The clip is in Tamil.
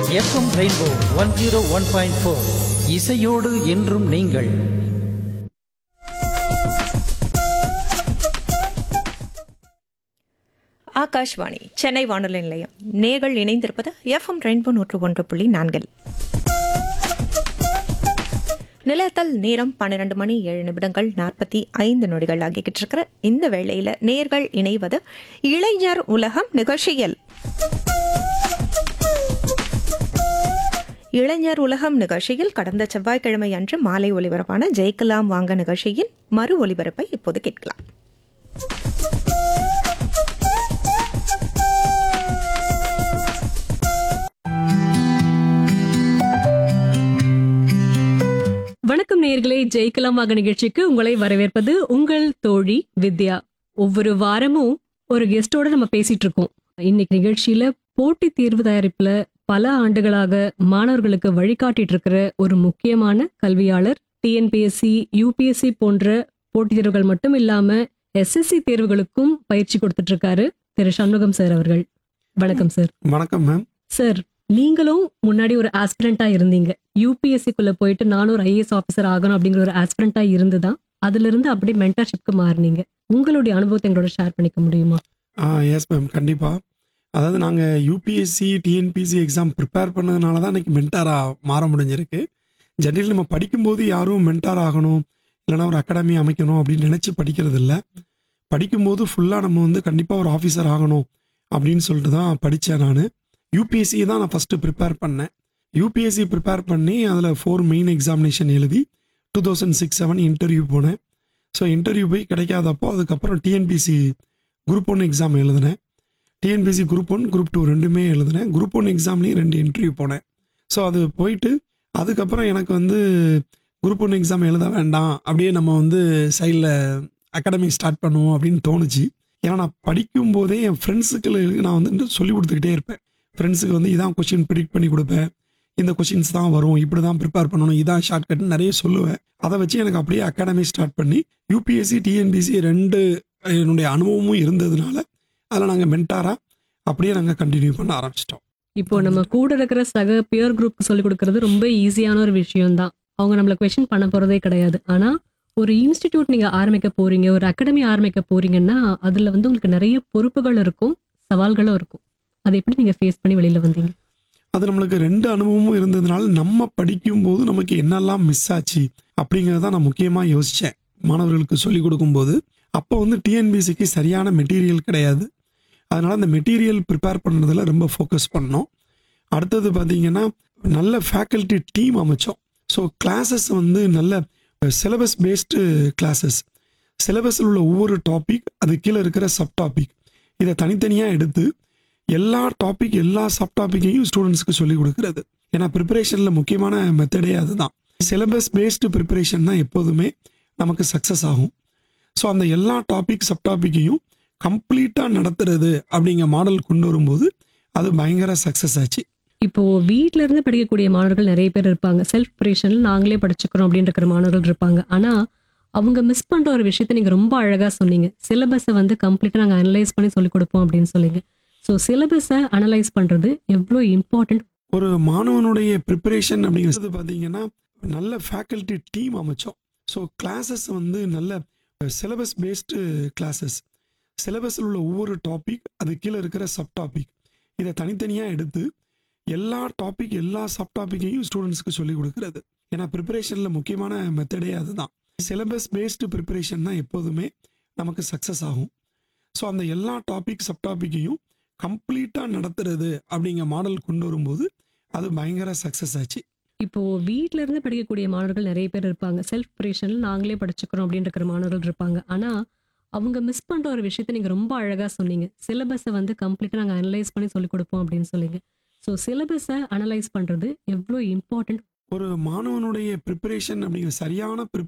FM Rainbow one zero one point four இசையோடு என்றும் நீங்கள் ஆகாஷ்வாணி சென்னை வானொலி நிலையம் நேர்கள் இணைந்திருப்பது எஃப்எம் ரெயின்போ நூற்று ஒன்று புள்ளி நான்கில் நிலையத்தல் நேரம் பன்னிரண்டு மணி ஏழு நிமிடங்கள் நாற்பத்தி ஐந்து நொடிகள் ஆகிக்கிட்டு இருக்கிற இந்த வேளையில நேர்கள் இணைவது இளைஞர் உலகம் நிகழ்ச்சியில் இளைஞர் உலகம் நிகழ்ச்சியில் கடந்த செவ்வாய்க்கிழமை அன்று மாலை ஒலிபரப்பான ஜெயிக்கலாம் வாங்க நிகழ்ச்சியின் மறு ஒலிபரப்பை இப்போது கேட்கலாம் வணக்கம் நேயர்களே ஜெயிக்கலாம் மக நிகழ்ச்சிக்கு உங்களை வரவேற்பது உங்கள் தோழி வித்யா ஒவ்வொரு வாரமும் ஒரு கெஸ்டோட நம்ம பேசிட்டு இருக்கோம் இன்னைக்கு நிகழ்ச்சியில போட்டித் தேர்வு தயாரிப்புல பல ஆண்டுகளாக மாணவர்களுக்கு வழிகாட்டிட்டு இருக்கிற ஒரு முக்கியமான கல்வியாளர் டிஎன்பிஎஸ்சி யூபிஎஸ்சி போன்ற போட்டித் தேர்வுகள் மட்டும் இல்லாம எஸ்எஸ்சி தேர்வுகளுக்கும் பயிற்சி கொடுத்துட்டு இருக்காரு திரு சண்முகம் சார் அவர்கள் வணக்கம் சார் வணக்கம் மேம் சார் நீங்களும் முன்னாடி ஒரு ஆஸ்பிரண்டா இருந்தீங்க யூபிஎஸ்சிக்குள்ள போயிட்டு நானும் ஒரு ஐஏஎஸ் ஆஃபீஸர் ஆகணும் அப்படிங்கிற ஒரு ஆஸ்பிரண்டா இருந்துதான் அதுல இருந்து அப்படியே மென்டர்ஷிப்க்கு மாறுனீங்க உங்களுடைய அனுபவத்தை எங்களோட ஷேர் பண்ணிக்க முடியுமா எஸ் மேம் கண்டிப்பாக அதாவது நாங்கள் யூபிஎஸ்சி டிஎன்பிசி எக்ஸாம் ப்ரிப்பேர் பண்ணதுனால தான் இன்னைக்கு மென்டாராக மாற முடிஞ்சிருக்கு ஜென்ரலி நம்ம படிக்கும்போது யாரும் மென்டார் ஆகணும் இல்லைனா ஒரு அகாடமி அமைக்கணும் அப்படின்னு நினச்சி படிக்கிறது இல்லை படிக்கும்போது ஃபுல்லாக நம்ம வந்து கண்டிப்பாக ஒரு ஆஃபீஸர் ஆகணும் அப்படின்னு சொல்லிட்டு தான் படித்தேன் நான் யூபிஎஸ்சி தான் நான் ஃபஸ்ட்டு ப்ரிப்பேர் பண்ணேன் யூபிஎஸ்சி ப்ரிப்பேர் பண்ணி அதில் ஃபோர் மெயின் எக்ஸாமினேஷன் எழுதி two thousand six seven interview போனேன் ஸோ இன்டர்வியூ போய் கிடைக்காதப்போ அதுக்கப்புறம் டிஎன்பிசி குரூப் ஒன் எக்ஸாம் எழுதினேன் TNPSC group one group two ரெண்டுமே எழுதினேன் குரூப் ஒன் எக்ஸாம்லேயும் ரெண்டு இன்டர்வியூ போனேன் ஸோ அது போயிட்டு அதுக்கப்புறம் எனக்கு வந்து குரூப் ஒன் எக்ஸாம் எழுத வேண்டாம் அப்படியே நம்ம வந்து சைடில் அகாடமி ஸ்டார்ட் பண்ணுவோம் அப்படின்னு தோணுச்சு ஏன்னா நான் படிக்கும் போதே என் ஃப்ரெண்ட்ஸுக்கு நான் வந்து சொல்லி கொடுத்துக்கிட்டே இருப்பேன் ஃப்ரெண்ட்ஸுக்கு வந்து இதான் கொஷின் ப்ரிடிக்ட் பண்ணி கொடுப்பேன் இந்த கொஷின்ஸ் தான் வரும் இப்படி தான் ப்ரிப்பேர் பண்ணணும் இதான் ஷார்ட்கட்னு நிறைய சொல்லுவேன் அதை வச்சு எனக்கு அப்படியே அகாடமி ஸ்டார்ட் பண்ணி யூபிஎஸ்சி டிஎன்பிசி ரெண்டு என்னுடைய அனுபவமும் இருந்ததுனால அதில் நாங்கள் மென்டாராக அப்படியே நாங்கள் கண்டினியூ பண்ண ஆரம்பிச்சிட்டோம் இப்போ நம்ம கூட இருக்கிற சக பியர் குரூப் சொல்லி கொடுக்கறது ரொம்ப ஈஸியான ஒரு விஷயம் தான் அவங்க நம்மள கொஸ்டின் பண்ண போறதே கிடையாது ஆனா ஒரு இன்ஸ்டிடியூட் நீங்க ஆரம்பிக்க போறீங்க ஒரு அகாடமி ஆரம்பிக்க போறீங்கன்னா அதுல வந்து உங்களுக்கு நிறைய பொறுப்புகள் இருக்கும் சவால்களும் இருக்கும் அதை எப்படி நீங்க ஃபேஸ் பண்ணி வெளியில வந்தீங்க அது நம்மளுக்கு ரெண்டு அனுபவமும் இருந்ததுனால நம்ம படிக்கும்போது நமக்கு என்னெல்லாம் மிஸ் ஆச்சு அப்படிங்கிறத நான் முக்கியமாக யோசித்தேன் மாணவர்களுக்கு சொல்லிக் கொடுக்கும்போது அப்போ வந்து டிஎன்பிசிக்கு சரியான மெட்டீரியல் கிடையாது அதனால் அந்த மெட்டீரியல் ப்ரிப்பேர் பண்ணுறதுல ரொம்ப ஃபோக்கஸ் பண்ணோம் அடுத்தது பார்த்தீங்கன்னா நல்ல ஃபேக்கல்ட்டி டீம் அமைச்சோம் ஸோ கிளாஸஸ் வந்து நல்ல சிலபஸ் பேஸ்டு கிளாஸஸ் சிலபஸில் உள்ள ஒவ்வொரு டாபிக் அது கீழே இருக்கிற சப் டாபிக் இதை தனித்தனியாக எடுத்து எல்லா டாபிக் எல்லா சப் டாப்பிக்கையும் ஸ்டூடெண்ட்ஸ்க்கு சொல்லிக் கொடுக்கறது ஏன்னா ப்ரிப்பரேஷனில் முக்கியமான மெத்தடே அதுதான் சிலபஸ் பேஸ்டு ப்ரிப்பரேஷன் தான் எப்போதுமே நமக்கு சக்ஸஸ் ஆகும் ஸோ அந்த எல்லா டாபிக் சப் டாப்பிக்கையும் கம்ப்ளீட்டாக நடத்துறது அப்படிங்கிற மாடல் கொண்டு வரும்போது அது பயங்கர சக்ஸஸ் ஆச்சு இப்போ வீட்ல இருந்து படிக்கக்கூடிய மாணவர்கள் நிறைய பேர் இருப்பாங்க செல்ஃப் ப்ரிப்பரேஷன்ல நாங்களே படிச்சுக்கிறோம் அப்படின்னு இருக்கிற மாணவர்கள் இருப்பாங்க ஆனா அவங்க மிஸ் பண்ற ஒரு விஷயத்த நீங்க ரொம்ப அழகா சொன்னீங்க சிலபஸை வந்து கம்ப்ளீட்டா நாங்க அனலைஸ் பண்ணி சொல்லிக் கொடுப்போம் அப்படின்னு சொன்னீங்க ஸோ சிலபஸை அனலைஸ் பண்றது எவ்வளோ இம்பார்ட்டன்ட் ஒரு மாணவனுடைய ப்ரிப்பரேஷன் அப்படிங்கிறது பார்த்தீங்கன்னா நல்ல ஃபேக்கல்ட்டி டீம் அமைச்சோம் ஸோ கிளாஸஸ் வந்து நல்ல சிலபஸ் பேஸ்டு கிளாஸஸ் சிலபஸில் உள்ள ஒவ்வொரு டாபிக் அது கீழே இருக்கிற சப் டாபிக் இதை தனித்தனியாக எடுத்து எல்லா டாபிக் எல்லா சப் டாப்பிக்கையும் ஸ்டூடெண்ட்ஸ்க்கு சொல்லிக் கொடுக்கறது ஏன்னா ப்ரிப்பரேஷனில் முக்கியமான மெத்தடே அதுதான் சிலபஸ் பேஸ்டு ப்ரிப்பரேஷன் தான் எப்போதுமே நமக்கு சக்ஸஸ் ஆகும் ஸோ அந்த எல்லா டாபிக் சப் டாப்பிக்கையும் கம்ப்ளீட்டாக நடத்துறது அப்படிங்கிற மாடல் கொண்டு வரும்போது அது பயங்கர சக்ஸஸ் ஆச்சு இப்போ வீட்ல இருந்து படிக்கக்கூடிய மாணவர்கள் நிறைய பேர் இருப்பாங்க செல்ஃப் ப்ரிப்பரேஷன்ல நாங்களே படிச்சுக்கிறோம் அப்படின்னு இருக்கிற மாணவர்கள் இருப்பாங்க ஆனா அவங்க மிஸ் பண்ற ஒரு விஷயத்த நீங்க ரொம்ப அழகா சொன்னீங்க சிலபஸை வந்து கம்ப்ளீட்டா நாங்க அனலைஸ் பண்ணி சொல்லிக் கொடுப்போம் அப்படின்னு சொன்னீங்க ஸோ சிலபஸை அனலைஸ் பண்றது எவ்வளோ இம்பார்ட்டன்ட் ஒரு மாணவனுடைய ப்ரிப்பரேஷன் அப்படிங்கிற சரியான